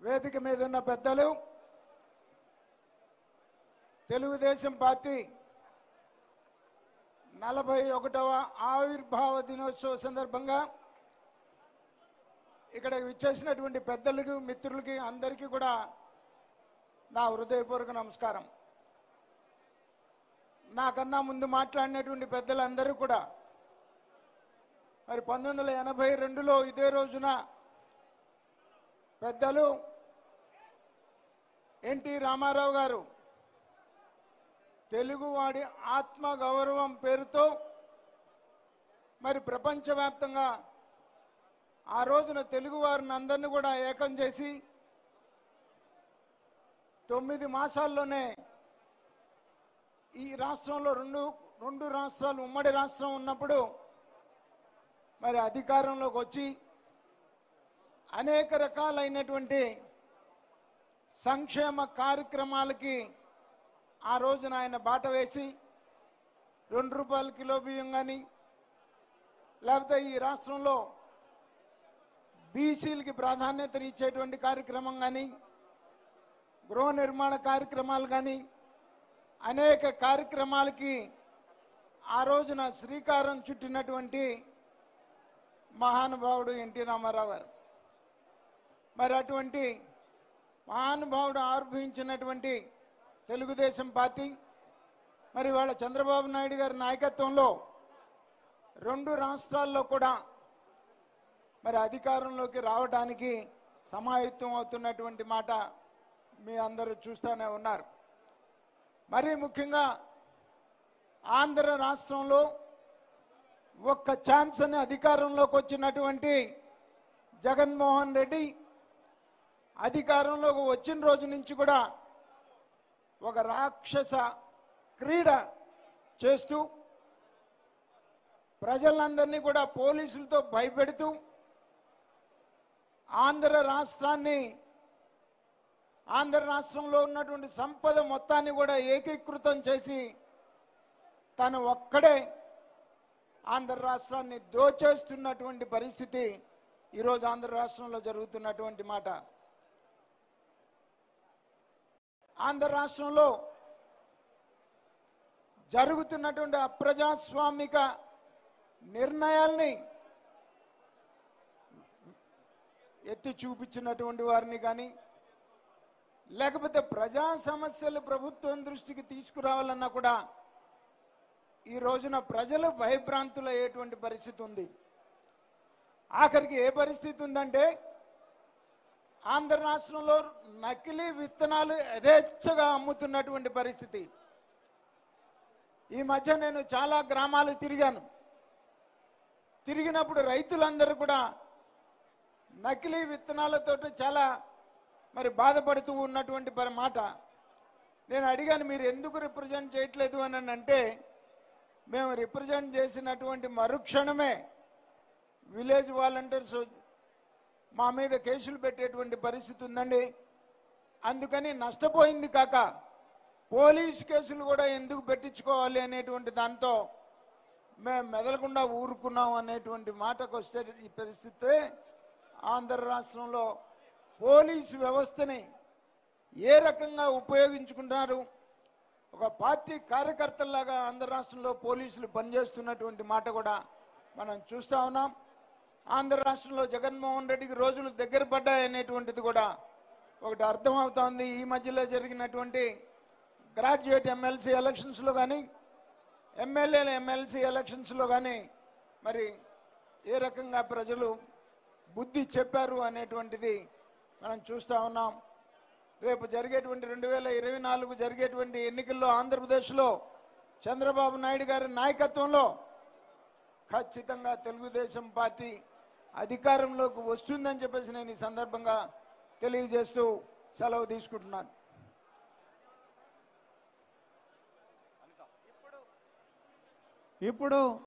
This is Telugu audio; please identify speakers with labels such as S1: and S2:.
S1: వేదిక మీద ఉన్న పెద్దలు తెలుగుదేశం పార్టీ నలభై ఒకటవ ఆవిర్భావ దినోత్సవ సందర్భంగా ఇక్కడ విచ్చేసినటువంటి పెద్దలకి మిత్రులకి అందరికీ కూడా నా హృదయపూర్వక నమస్కారం నాకన్నా ముందు మాట్లాడినటువంటి పెద్దలందరూ కూడా మరి పంతొమ్మిది వందల ఎనభై రెండులో ఇదే రోజున పెద్దలు ఎన్టీ రామారావు గారు తెలుగువాడి ఆత్మ గౌరవం పేరుతో మరి ప్రపంచవ్యాప్తంగా ఆ రోజున తెలుగు వారిని అందరినీ కూడా ఏకం చేసి తొమ్మిది మాసాల్లోనే ఈ రాష్ట్రంలో రెండు రెండు రాష్ట్రాలు ఉమ్మడి రాష్ట్రం ఉన్నప్పుడు మరి అధికారంలోకి వచ్చి అనేక రకాలైనటువంటి సంక్షేమ కార్యక్రమాలకి ఆ రోజున ఆయన బాట వేసి రెండు రూపాయల కిలో బియ్యం కానీ లేకపోతే ఈ రాష్ట్రంలో బీసీలకి ప్రాధాన్యత ఇచ్చేటువంటి కార్యక్రమం కానీ గృహ నిర్మాణ కార్యక్రమాలు కానీ అనేక కార్యక్రమాలకి ఆ రోజున శ్రీకారం చుట్టినటువంటి మహానుభావుడు ఎన్టీ రామారావు గారు మరి అటువంటి మహానుభావుడు ఆవిర్భవించినటువంటి తెలుగుదేశం పార్టీ మరి వాళ్ళ చంద్రబాబు నాయుడు గారి నాయకత్వంలో రెండు రాష్ట్రాల్లో కూడా మరి అధికారంలోకి రావడానికి సమాయత్తం అవుతున్నటువంటి మాట మీ అందరూ చూస్తూనే ఉన్నారు మరీ ముఖ్యంగా ఆంధ్ర రాష్ట్రంలో ఒక్క ఛాన్స్ అని అధికారంలోకి వచ్చినటువంటి జగన్మోహన్ రెడ్డి అధికారంలోకి వచ్చిన రోజు నుంచి కూడా ఒక రాక్షస క్రీడ చేస్తూ ప్రజలందరినీ కూడా పోలీసులతో భయపెడుతూ ఆంధ్ర రాష్ట్రాన్ని ఆంధ్ర రాష్ట్రంలో ఉన్నటువంటి సంపద మొత్తాన్ని కూడా ఏకీకృతం చేసి తను ఒక్కడే ఆంధ్ర రాష్ట్రాన్ని దోచేస్తున్నటువంటి పరిస్థితి ఈరోజు ఆంధ్ర రాష్ట్రంలో జరుగుతున్నటువంటి మాట ఆంధ్ర రాష్ట్రంలో జరుగుతున్నటువంటి అప్రజాస్వామిక నిర్ణయాల్ని ఎత్తి చూపించినటువంటి వారిని కానీ లేకపోతే ప్రజా సమస్యలు ప్రభుత్వం దృష్టికి తీసుకురావాలన్నా కూడా ఈ రోజున ప్రజలు భయభ్రాంతులు అయ్యేటువంటి పరిస్థితి ఉంది ఆఖరికి ఏ పరిస్థితి ఉందంటే ఆంధ్ర రాష్ట్రంలో నకిలీ విత్తనాలు యథేచ్ఛగా అమ్ముతున్నటువంటి పరిస్థితి ఈ మధ్య నేను చాలా గ్రామాలు తిరిగాను తిరిగినప్పుడు రైతులందరూ కూడా నకిలీ విత్తనాలతోటి చాలా మరి బాధపడుతూ ఉన్నటువంటి పరి- మాట నేను అడిగాను మీరు ఎందుకు రిప్రజెంట్ చేయట్లేదు అని అంటే మేము రిప్రజెంట్ చేసినటువంటి మరుక్షణమే విలేజ్ వాలంటీర్స్ మా మీద కేసులు పెట్టేటువంటి పరిస్థితి ఉందండి అందుకని నష్టపోయింది కాక పోలీస్ కేసులు కూడా ఎందుకు పెట్టించుకోవాలి అనేటువంటి దాంతో మేము మెదలకుండా ఊరుకున్నాం అనేటువంటి మాటకు వస్తే ఈ పరిస్థితి ఆంధ్ర రాష్ట్రంలో పోలీసు వ్యవస్థని ఏ రకంగా ఉపయోగించుకుంటున్నారు ఒక పార్టీ కార్యకర్తల్లాగా ఆంధ్ర రాష్ట్రంలో పోలీసులు పనిచేస్తున్నటువంటి మాట కూడా మనం చూస్తా ఉన్నాం ఆంధ్ర రాష్ట్రంలో జగన్మోహన్ రెడ్డికి రోజులు దగ్గర పడ్డాయనేటువంటిది కూడా ఒకటి అర్థమవుతోంది ఈ మధ్యలో జరిగినటువంటి గ్రాడ్యుయేట్ ఎమ్మెల్సీ ఎలక్షన్స్లో కానీ ఎమ్మెల్యేల ఎమ్మెల్సీ ఎలక్షన్స్లో కానీ మరి ఏ రకంగా ప్రజలు బుద్ధి చెప్పారు అనేటువంటిది మనం చూస్తూ ఉన్నాం రేపు జరిగేటువంటి రెండు వేల ఇరవై నాలుగు జరిగేటువంటి ఎన్నికల్లో ఆంధ్రప్రదేశ్లో చంద్రబాబు నాయుడు గారి నాయకత్వంలో ఖచ్చితంగా తెలుగుదేశం పార్టీ అధికారంలోకి వస్తుందని చెప్పేసి నేను ఈ సందర్భంగా తెలియజేస్తూ సెలవు తీసుకుంటున్నాను
S2: ఇప్పుడు